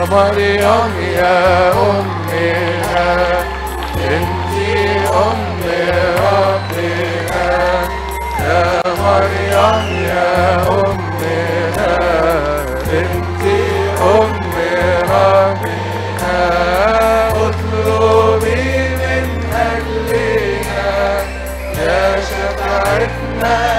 مريم يا أمنا انتي أم ربنا يا مريم يا أمنا انتي أم ربنا اطلبي من أجلنا يا شفاعتنا